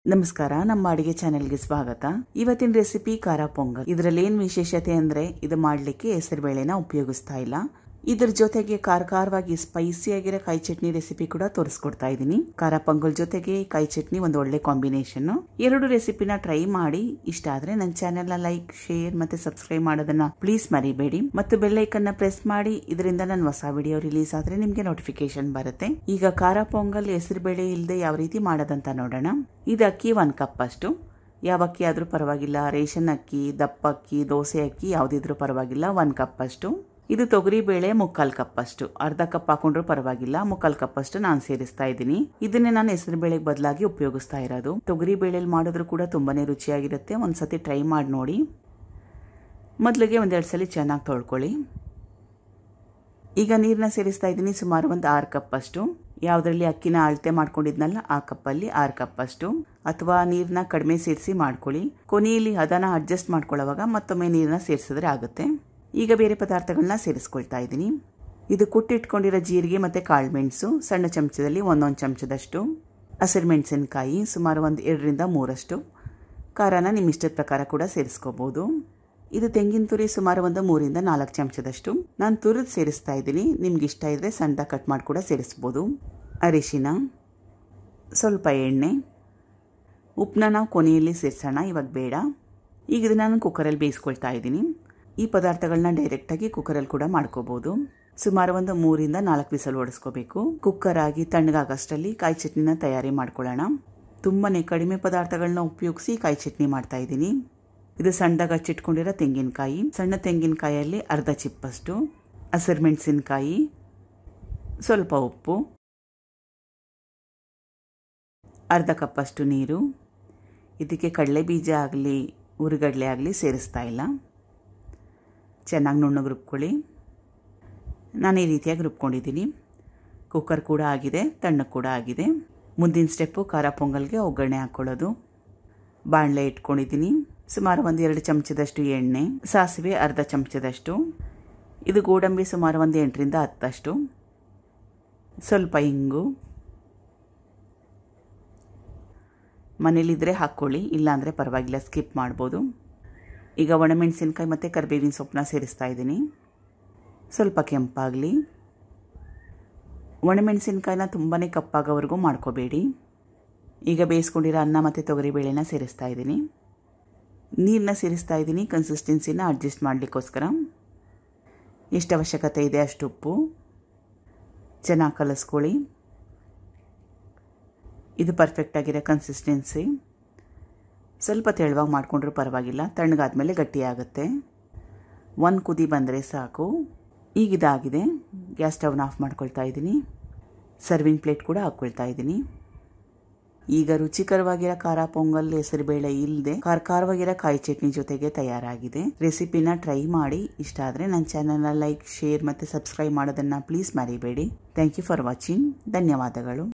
ನಮಸ್ಕಾರ ನಮ್ಮ ಅಡಿಗೆ ಚಾನೆಲ್ಗೆ ಸ್ವಾಗತ ಇವತ್ತಿನ ರೆಸಿಪಿ ಖಾರ ಪೊಂಗಲ್ ಇದರಲ್ಲಿ ಏನ್ ವಿಶೇಷತೆ ಅಂದ್ರೆ ಇದು ಮಾಡ್ಲಿಕ್ಕೆ ಹೆಸರುಬೇಳೆನ ಉಪಯೋಗಿಸ್ತಾ ಇಲ್ಲ ಇದ್ರ ಜೊತೆಗೆ ಖಾರ ಖಾರವಾಗಿ ಸ್ಪೈಸಿ ಆಗಿರೋ ಕಾಯಿ ಚಟ್ನಿ ರೆಸಿಪಿ ಕೂಡ ತೋರಿಸ್ಕೊಡ್ತಾ ಇದ್ದೀನಿ ಖಾರ ಪೊಂಗಲ್ ಜೊತೆಗೆ ಕಾಯಿ ಚಟ್ನಿ ಒಂದು ಒಳ್ಳೆ ಕಾಂಬಿನೇಷನ್ ಎರಡು ರೆಸಿಪಿನ ಟ್ರೈ ಮಾಡಿ ಇಷ್ಟ ಆದ್ರೆ ನನ್ನ ಚಾನೆಲ್ ಲೈಕ್ ಶೇರ್ ಮತ್ತೆ ಸಬ್ಸ್ಕ್ರೈಬ್ ಮಾಡೋದನ್ನ ಪ್ಲೀಸ್ ಮರಿಬೇಡಿ ಮತ್ತು ಬೆಲ್ಲೈಕನ್ನ ಪ್ರೆಸ್ ಮಾಡಿ ಇದರಿಂದ ನನ್ನ ಹೊಸ ವಿಡಿಯೋ ರಿಲೀಸ್ ಆದ್ರೆ ನಿಮ್ಗೆ ನೋಟಿಫಿಕೇಶನ್ ಬರುತ್ತೆ ಈಗ ಖಾರ ಪೊಂಗಲ್ ಹೆಸರು ಬೇಳೆ ಇಲ್ಲದೆ ಯಾವ ರೀತಿ ಮಾಡೋದಂತ ನೋಡೋಣ ಇದು ಅಕ್ಕಿ ಒಂದ್ ಕಪ್ ಅಷ್ಟು ಯಾವ ಅಕ್ಕಿ ಆದ್ರೂ ಪರವಾಗಿಲ್ಲ ರೇಷನ್ ಅಕ್ಕಿ ದಪ್ಪ ಅಕ್ಕಿ ದೋಸೆ ಅಕ್ಕಿ ಯಾವ್ದಿದ್ರು ಪರವಾಗಿಲ್ಲ ಒಂದ್ ಕಪ್ ಅಷ್ಟು ಇದು ತೊಗರಿ ಬೇಳೆ ಮುಕ್ಕಾಲ್ ಕಪ್ ಅಷ್ಟು ಅರ್ಧ ಕಪ್ ಹಾಕೊಂಡ್ರು ಪರವಾಗಿಲ್ಲ ಮುಕ್ಕಾಲ್ ಕಪ್ ಅಷ್ಟು ನಾನು ಸೇರಿಸ್ತಾ ಇದ್ದೀನಿ ಇದನ್ನೇ ನಾನು ಹೆಸರು ಬೇಳೆಗೆ ಬದಲಾಗಿ ಉಪಯೋಗಿಸ್ತಾ ಇರೋದು ತೊಗರಿ ಬೇಳೆಲಿ ಮಾಡಿದ್ರು ಕೂಡ ತುಂಬಾನೇ ರುಚಿಯಾಗಿರುತ್ತೆ ಒಂದ್ಸತಿ ಟ್ರೈ ಮಾಡಿ ನೋಡಿ ಮೊದಲಿಗೆ ಒಂದೆರಡು ಸಲ ಚೆನ್ನಾಗಿ ತೊಳ್ಕೊಳ್ಳಿ ಈಗ ನೀರನ್ನ ಸೇರಿಸ್ತಾ ಇದ್ದೀನಿ ಸುಮಾರು ಒಂದು ಆರು ಕಪ್ ಅಷ್ಟು ಯಾವುದರಲ್ಲಿ ಅಕ್ಕಿನ ಅಳತೆ ಮಾಡ್ಕೊಂಡಿದ್ನಲ್ಲ ಆ ಕಪ್ಪಲ್ಲಿ ಆರು ಕಪ್ ಅಷ್ಟು ಅಥವಾ ನೀರನ್ನ ಕಡಿಮೆ ಸೇರಿಸಿ ಮಾಡ್ಕೊಳ್ಳಿ ಕೊನೆಯಲ್ಲಿ ಅದನ್ನ ಅಡ್ಜಸ್ಟ್ ಮಾಡ್ಕೊಳ್ಳೋವಾಗ ಮತ್ತೊಮ್ಮೆ ನೀರನ್ನ ಸೇರಿಸಿದ್ರೆ ಆಗುತ್ತೆ ಈಗ ಬೇರೆ ಪದಾರ್ಥಗಳನ್ನ ಸೇರಿಸ್ಕೊಳ್ತಾ ಇದ್ದೀನಿ ಇದು ಕುಟ್ಟಿಟ್ಕೊಂಡಿರೋ ಜೀರಿಗೆ ಮತ್ತು ಕಾಳುಮೆಣಸು ಸಣ್ಣ ಚಮಚದಲ್ಲಿ ಒಂದೊಂದು ಚಮಚದಷ್ಟು ಹಸಿರು ಮೆಣಸಿನಕಾಯಿ ಸುಮಾರು ಒಂದು ಎರಡರಿಂದ ಮೂರಷ್ಟು ಖಾರನ ನಿಮ್ಮ ಇಷ್ಟದ ಪ್ರಕಾರ ಕೂಡ ಸೇರಿಸ್ಕೋಬೋದು ಇದು ತೆಂಗಿನ ತುರಿ ಸುಮಾರು ಒಂದು ಮೂರಿಂದ ನಾಲ್ಕು ಚಮಚದಷ್ಟು ನಾನು ತುರಿದು ಸೇರಿಸ್ತಾ ಇದ್ದೀನಿ ನಿಮ್ಗೆ ಇಷ್ಟ ಇದ್ದರೆ ಸಣ್ಣದಾಗಿ ಕಟ್ ಮಾಡಿ ಕೂಡ ಸೇರಿಸ್ಬೋದು ಅರಿಶಿನ ಸ್ವಲ್ಪ ಎಣ್ಣೆ ಉಪ್ಪನ್ನ ನಾವು ಕೊನೆಯಲ್ಲಿ ಸೇರಿಸೋಣ ಇವಾಗ ಬೇಡ ಈಗ ಇದನ್ನ ನಾನು ಕುಕ್ಕರಲ್ಲಿ ಬೇಯಿಸ್ಕೊಳ್ತಾ ಇದ್ದೀನಿ ಈ ಪದಾರ್ಥಗಳನ್ನ ಡೈರೆಕ್ಟಾಗಿ ಕುಕ್ಕರಲ್ಲಿ ಕೂಡ ಮಾಡ್ಕೋಬೋದು ಸುಮಾರು ಒಂದು ಮೂರಿಂದ ನಾಲ್ಕು ವಿಸಲ್ ಓಡಿಸ್ಕೋಬೇಕು ಕುಕ್ಕರ್ ಆಗಿ ತಣ್ಣಗಾಗಷ್ಟರಲ್ಲಿ ಕಾಯಿ ಚಟ್ನಿನ ತಯಾರಿ ಮಾಡ್ಕೊಳ್ಳೋಣ ತುಂಬಾನೇ ಕಡಿಮೆ ಪದಾರ್ಥಗಳನ್ನ ಉಪಯೋಗಿಸಿ ಕಾಯಿ ಚಟ್ನಿ ಮಾಡ್ತಾ ಇದ್ದೀನಿ ಇದು ಸಣ್ಣದಾಗಿ ಹಚ್ಚಿಟ್ಕೊಂಡಿರೋ ತೆಂಗಿನಕಾಯಿ ಸಣ್ಣ ತೆಂಗಿನಕಾಯಲ್ಲಿ ಅರ್ಧ ಚಿಪ್ಪಷ್ಟು ಹಸಿರು ಮೆಣಸಿನಕಾಯಿ ಸ್ವಲ್ಪ ಉಪ್ಪು ಅರ್ಧ ಕಪ್ಪಷ್ಟು ನೀರು ಇದಕ್ಕೆ ಕಡಲೆ ಬೀಜ ಆಗಲಿ ಉರುಗಡ್ಲೆ ಆಗಲಿ ಸೇರಿಸ್ತಾ ಇಲ್ಲ ಚೆನ್ನಾಗಿ ನುಣ್ಣಗೆ ರುಬ್ಕೊಳ್ಳಿ ನಾನು ಈ ರೀತಿಯಾಗಿ ರುಬ್ಕೊಂಡಿದ್ದೀನಿ ಕುಕ್ಕರ್ ಕೂಡ ಆಗಿದೆ ತಣ್ಣಗೆ ಕೂಡ ಆಗಿದೆ ಮುಂದಿನ ಸ್ಟೆಪ್ಪು ಖಾರ ಪೊಂಗಲ್ಗೆ ಒಗ್ಗರಣೆ ಹಾಕ್ಕೊಳ್ಳೋದು ಬಾಣಲೆ ಇಟ್ಕೊಂಡಿದ್ದೀನಿ ಸುಮಾರು ಒಂದು ಎರಡು ಚಮಚದಷ್ಟು ಎಣ್ಣೆ ಸಾಸಿವೆ ಅರ್ಧ ಚಮಚದಷ್ಟು ಇದು ಗೋಡಂಬಿ ಸುಮಾರು ಒಂದು ಎಂಟರಿಂದ ಹತ್ತಷ್ಟು ಸ್ವಲ್ಪ ಇಂಗು ಮನೇಲಿದ್ದರೆ ಹಾಕ್ಕೊಳ್ಳಿ ಇಲ್ಲಾಂದರೆ ಪರವಾಗಿಲ್ಲ ಸ್ಕಿಪ್ ಮಾಡ್ಬೋದು ಈಗ ಒಣಮೆಣಸಿನ್ಕಾಯಿ ಮತ್ತು ಕರಿಬೇವಿನ ಸೊಪ್ಪನ್ನ ಸೇರಿಸ್ತಾ ಇದ್ದೀನಿ ಸ್ವಲ್ಪ ಕೆಂಪಾಗಲಿ ಒಣಮೆಣಸಿನ್ಕಾಯಿನ ತುಂಬಾ ಕಪ್ಪಾಗೋವರೆಗೂ ಮಾಡ್ಕೋಬೇಡಿ ಈಗ ಬೇಯಿಸ್ಕೊಂಡಿರೋ ಅನ್ನ ಮತ್ತು ತೊಗರಿಬೇಳೆನ ಸೇರಿಸ್ತಾ ಇದ್ದೀನಿ ನೀರನ್ನ ಸೇರಿಸ್ತಾ ಇದ್ದೀನಿ ಕನ್ಸಿಸ್ಟೆನ್ಸಿನ ಅಡ್ಜಸ್ಟ್ ಮಾಡಲಿಕ್ಕೋಸ್ಕರ ಎಷ್ಟು ಅವಶ್ಯಕತೆ ಇದೆ ಅಷ್ಟು ಉಪ್ಪು ಚೆನ್ನಾಗಿ ಕಲಿಸ್ಕೊಳ್ಳಿ ಇದು ಪರ್ಫೆಕ್ಟಾಗಿರೋ ಕನ್ಸಿಸ್ಟೆನ್ಸಿ ಸ್ವಲ್ಪ ತೆಳುವಾಗಿ ಮಾಡಿಕೊಂಡ್ರೂ ಪರವಾಗಿಲ್ಲ ತಣ್ಣಗಾದ್ಮೇಲೆ ಗಟ್ಟಿಯಾಗುತ್ತೆ ಒಂದು ಕುದಿ ಬಂದರೆ ಸಾಕು ಈಗ ಇದಾಗಿದೆ ಗ್ಯಾಸ್ ಸ್ಟವ್ನ ಆಫ್ ಮಾಡ್ಕೊಳ್ತಾ ಇದ್ದೀನಿ ಸರ್ವಿಂಗ್ ಪ್ಲೇಟ್ ಕೂಡ ಹಾಕ್ಕೊಳ್ತಾ ಇದ್ದೀನಿ ಈಗ ರುಚಿಕರವಾಗಿರೋ ಖಾರ ಪೊಂಗಲ್ ಹೆಸರುಬೇಳೆ ಇಲ್ಲದೆ ಖಾರ ಖಾರವಾಗಿರೋ ಕಾಯಿ ಚಟ್ನಿ ಜೊತೆಗೆ ತಯಾರಾಗಿದೆ ರೆಸಿಪಿನ ಟ್ರೈ ಮಾಡಿ ಇಷ್ಟ ಆದರೆ ನನ್ನ ಚಾನಲ್ನ ಲೈಕ್ ಶೇರ್ ಮತ್ತು ಸಬ್ಸ್ಕ್ರೈಬ್ ಮಾಡೋದನ್ನು ಪ್ಲೀಸ್ ಮರಿಬೇಡಿ ಥ್ಯಾಂಕ್ ಯು ಫಾರ್ ವಾಚಿಂಗ್ ಧನ್ಯವಾದಗಳು